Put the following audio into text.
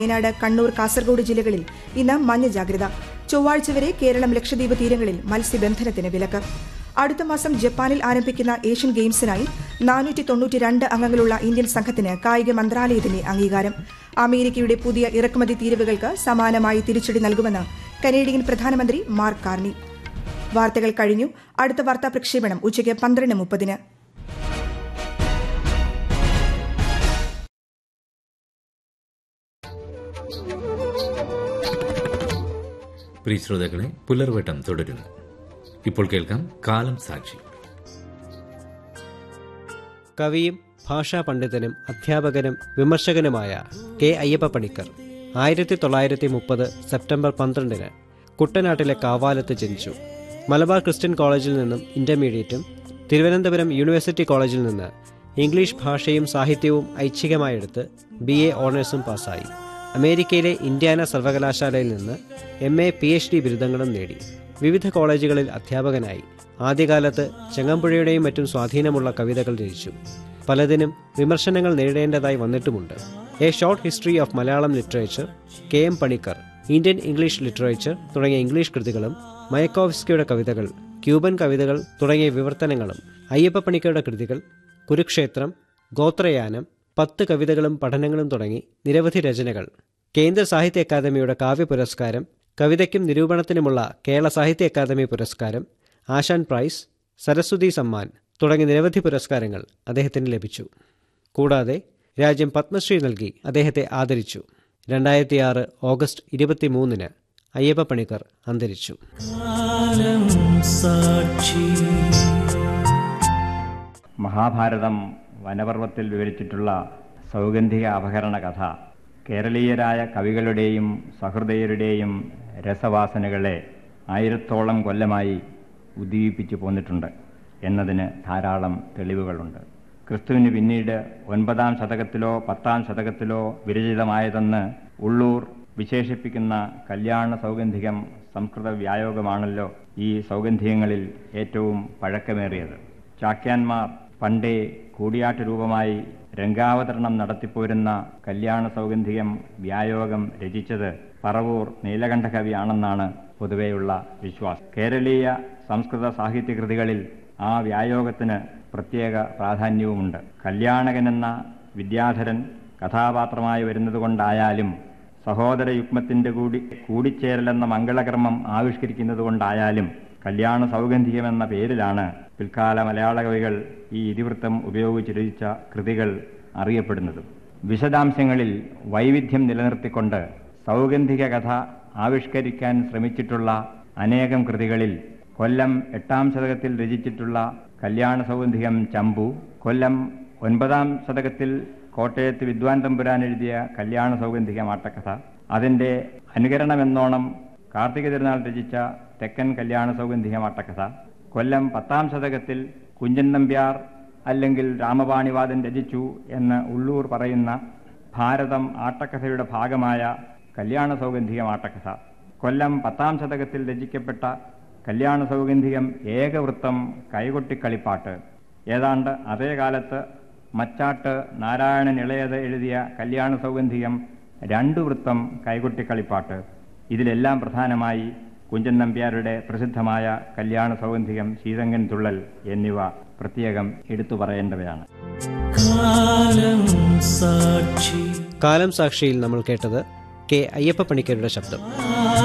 വയനാട് കണ്ണൂർ കാസർഗോഡ് ജില്ലകളിൽ ഇന്ന് മഞ്ഞ ജാഗ്രത ചൊവ്വാഴ്ച വരെ കേരളം ലക്ഷദ്വീപ് തീരങ്ങളിൽ മത്സ്യബന്ധനത്തിന് വിലക്ക് അടുത്ത മാസം ജപ്പാനിൽ ആരംഭിക്കുന്ന ഏഷ്യൻ ഗെയിംസിനായി നാനൂറ്റി തൊണ്ണൂറ്റിരണ്ട് അംഗങ്ങളുള്ള ഇന്ത്യൻ സംഘത്തിന് കായിക മന്ത്രാലയത്തിന്റെ അംഗീകാരം അമേരിക്കയുടെ പുതിയ ഇറക്കുമതി തീരുവകൾക്ക് സമാനമായി തിരിച്ചടി നൽകുമെന്ന് കനേഡിയൻ പ്രധാനമന്ത്രി മാർക്ക് കാർണി വാർത്തകൾ കഴിഞ്ഞു അടുത്ത വാർത്താ പ്രക്ഷേപണം ഉച്ചയ്ക്ക് പന്ത്രണ്ട് മുപ്പതിന് പ്രിയ ശ്രോതാക്കളെ പുലർവട്ടം തുടരുന്നു ഇപ്പോൾ കേൾക്കാം കാലം സാക്ഷി കവിയും ഭാഷാ പണ്ഡിതനും അധ്യാപകനും വിമർശകനുമായ കെ അയ്യപ്പ പണിക്കർ ആയിരത്തി തൊള്ളായിരത്തി മുപ്പത് സെപ്റ്റംബർ പന്ത്രണ്ടിന് കുട്ടനാട്ടിലെ കാവാലത്ത് ജനിച്ചു മലബാർ ക്രിസ്ത്യൻ കോളേജിൽ നിന്നും ഇന്റർമീഡിയറ്റും തിരുവനന്തപുരം യൂണിവേഴ്സിറ്റി കോളേജിൽ നിന്ന് ഇംഗ്ലീഷ് ഭാഷയും സാഹിത്യവും ഐച്ഛികമായെടുത്ത് ബി എ ഓണേഴ്സും പാസ്സായി അമേരിക്കയിലെ ഇന്ത്യാന സർവകലാശാലയിൽ നിന്ന് M A P H D ബിരുദങ്ങളും നേടി വിവിധ കോളേജുകളിൽ അധ്യാപകനായി ആദ്യകാലത്ത് ചെങ്ങമ്പുഴയുടെയും മറ്റും സ്വാധീനമുള്ള കവിതകൾ രചിച്ചു പലതിനും വിമർശനങ്ങൾ നേരിടേണ്ടതായി വന്നിട്ടുമുണ്ട് a short history of Malayalam literature K M Panicker Indian English literature തുടങ്ങിയ ഇംഗ്ലീഷ് കൃതികളും മയക്കോവ്സ്കിയുടെ കവിതകൾ ക്യൂബൻ കവിതകൾ തുടങ്ങിയ വിവർത്തനങ്ങളും അയ്യപ്പ പണിക്കരുടെ കൃതികൾ കുരുക്ഷേത്രം ഗോത്രയാനം പത്ത് കവിതകളും പഠനങ്ങളും തുടങ്ങി നിരവധി രചനകൾ കേന്ദ്ര സാഹിത്യ അക്കാദമിയുടെ കാവ്യ പുരസ്കാരം കവിതയ്ക്കും നിരൂപണത്തിനുമുള്ള കേരള സാഹിത്യ അക്കാദമി പുരസ്കാരം ആശാൻ പ്രൈസ് സരസ്വതി സമ്മാൻ തുടങ്ങിയ നിരവധി പുരസ്കാരങ്ങൾ അദ്ദേഹത്തിന് ലഭിച്ചു കൂടാതെ രാജ്യം പത്മശ്രീ നൽകി അദ്ദേഹത്തെ ആദരിച്ചു രണ്ടായിരത്തി ആറ് ഓഗസ്റ്റ് ഇരുപത്തിമൂന്നിന് അയ്യപ്പ പണിക്കർ അന്തരിച്ചു മഹാഭാരതം വനപർവത്തിൽ വിവരിച്ചിട്ടുള്ള സൗഗന്ധിക അപഹരണ കഥ കേരളീയരായ കവികളുടെയും സഹൃദയരുടെയും രസവാസനകളെ ആയിരത്തോളം കൊല്ലമായി ഉദ്ദീപിപ്പിച്ചു പോന്നിട്ടുണ്ട് എന്നതിന് ധാരാളം തെളിവുകളുണ്ട് ക്രിസ്തുവിന് പിന്നീട് ഒൻപതാം ശതകത്തിലോ പത്താം ശതകത്തിലോ വിരചിതമായതെന്ന് ഉള്ളൂർ വിശേഷിപ്പിക്കുന്ന കല്യാണ സൗഗന്ധികം സംസ്കൃത വ്യായോഗമാണല്ലോ ഈ സൗഗന്ധികങ്ങളിൽ ഏറ്റവും പഴക്കമേറിയത് ചാക്യാന്മാർ പണ്ടേ കൂടിയാട്ട് രൂപമായി രംഗാവതരണം നടത്തിപ്പോരുന്ന കല്യാണ സൗഗന്ധികം വ്യായോഗം രചിച്ചത് പറവൂർ നീലകണ്ഠ കവിയാണെന്നാണ് പൊതുവെയുള്ള വിശ്വാസം കേരളീയ സംസ്കൃത സാഹിത്യകൃതികളിൽ ആ വ്യായോഗത്തിന് പ്രത്യേക പ്രാധാന്യവുമുണ്ട് കല്യാണകനെന്ന വിദ്യാധരൻ കഥാപാത്രമായി വരുന്നതുകൊണ്ടായാലും സഹോദര യുഗ്മത്തിന്റെ കൂടി കൂടിച്ചേരലെന്ന മംഗളകർമ്മം ആവിഷ്കരിക്കുന്നതുകൊണ്ടായാലും കല്യാണ സൗഗന്ധികം എന്ന പേരിലാണ് പിൽക്കാല മലയാള കവികൾ ഈ ഇതിവൃത്തം ഉപയോഗിച്ച് രചിച്ച കൃതികൾ അറിയപ്പെടുന്നത് വിശദാംശങ്ങളിൽ വൈവിധ്യം നിലനിർത്തിക്കൊണ്ട് സൗഗന്ധിക കഥ ആവിഷ്കരിക്കാൻ ശ്രമിച്ചിട്ടുള്ള അനേകം കൃതികളിൽ കൊല്ലം എട്ടാം ശതകത്തിൽ രചിച്ചിട്ടുള്ള കല്യാണ സൗഗന്ധികം ചമ്പു കൊല്ലം ഒൻപതാം ശതകത്തിൽ കോട്ടയത്ത് വിദ്വാൻ തമ്പുരാൻ എഴുതിയ കല്യാണ സൗഗന്ധികം ആട്ടക്കഥ അതിന്റെ അനുകരണമെന്നോണം കാർത്തിക തിരുനാൾ രചിച്ച തെക്കൻ കല്യാണ സൗഗന്ധികം ആട്ടക്കഥ കൊല്ലം പത്താം ശതകത്തിൽ കുഞ്ചൻ നമ്പ്യാർ അല്ലെങ്കിൽ രാമപാണിവാദൻ രചിച്ചു എന്ന് ഉള്ളൂർ പറയുന്ന ഭാരതം ആട്ടക്കഥയുടെ ഭാഗമായ കല്യാണ സൗഗന്ധികം ആട്ടക്കഥ കൊല്ലം പത്താം ശതകത്തിൽ രചിക്കപ്പെട്ട കല്യാണ സൗഗന്ധികം ഏകവൃത്തം കൈകൊട്ടിക്കളിപ്പാട്ട് ഏതാണ്ട് അതേ കാലത്ത് മച്ചാട്ട് നാരായണൻ ഇളയത് എഴുതിയ കല്യാണ സൗഗന്ധികം രണ്ടു വൃത്തം കൈകൊട്ടിക്കളിപ്പാട്ട് ഇതിലെല്ലാം പ്രധാനമായി കുഞ്ചൻ നമ്പ്യാരുടെ പ്രസിദ്ധമായ കല്യാണ സൗഗന്ധികം ശീതങ്കൻ തുള്ളൽ എന്നിവ പ്രത്യേകം എടുത്തു പറയേണ്ടവയാണ് കാലം സാക്ഷിയിൽ നമ്മൾ കേട്ടത് കെ അയ്യപ്പ പണിക്കരുടെ ശബ്ദം